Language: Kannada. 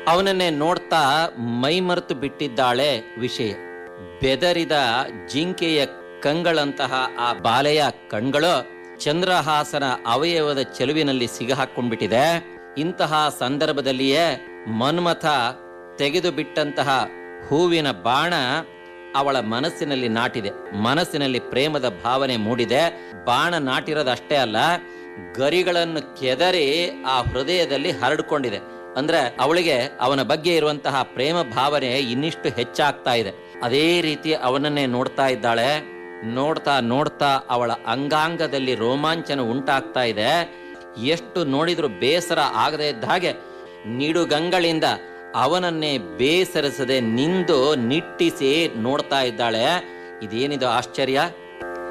ಅವನನ್ನೇ ನೋಡ್ತಾ ಮೈಮರೆತು ಬಿಟ್ಟಿದ್ದಾಳೆ ವಿಷಯ ಬೆದರಿದ ಜಿಂಕೆಯ ಕಂಗಳಂತಹ ಆ ಬಾಲೆಯ ಕಣ್ಗಳು ಚಂದ್ರಹಾಸನ ಅವಯವದ ಚೆಲುವಿನಲ್ಲಿ ಸಿಗಹಾಕೊಂಡ್ಬಿಟ್ಟಿದೆ ಇಂತಹ ಸಂದರ್ಭದಲ್ಲಿಯೇ ಮನ್ಮಥ ತೆಗೆದು ಬಿಟ್ಟಂತಹ ಹೂವಿನ ಬಾಣ ಅವಳ ಮನಸ್ಸಿನಲ್ಲಿ ನಾಟಿದೆ ಮನಸ್ಸಿನಲ್ಲಿ ಪ್ರೇಮದ ಭಾವನೆ ಮೂಡಿದೆ ಬಾಣ ನಾಟಿರೋದಷ್ಟೇ ಅಲ್ಲ ಗರಿಗಳನ್ನು ಕೆದರಿ ಆ ಹೃದಯದಲ್ಲಿ ಹರಡ್ಕೊಂಡಿದೆ ಅಂದ್ರೆ ಅವಳಿಗೆ ಅವನ ಬಗ್ಗೆ ಇರುವಂತಹ ಪ್ರೇಮ ಭಾವನೆ ಇನ್ನಿಷ್ಟು ಹೆಚ್ಚಾಗ್ತಾ ಇದೆ ಅದೇ ರೀತಿ ಅವನನ್ನೇ ನೋಡ್ತಾ ಇದ್ದಾಳೆ ನೋಡ್ತಾ ನೋಡ್ತಾ ಅವಳ ಅಂಗಾಂಗದಲ್ಲಿ ರೋಮಾಂಚನ ಉಂಟಾಗ್ತಾ ಇದೆ ಎಷ್ಟು ನೋಡಿದ್ರು ಬೇಸರ ಆಗದೆ ಇದ್ದ ಹಾಗೆ ನಿಡುಗಂಗಳಿಂದ ಅವನನ್ನೇ ಬೇಸರಿಸದೆ ನಿಂದು ನಿಟ್ಟಿಸಿ ನೋಡ್ತಾ ಇದ್ದಾಳೆ ಇದೇನಿದು ಆಶ್ಚರ್ಯ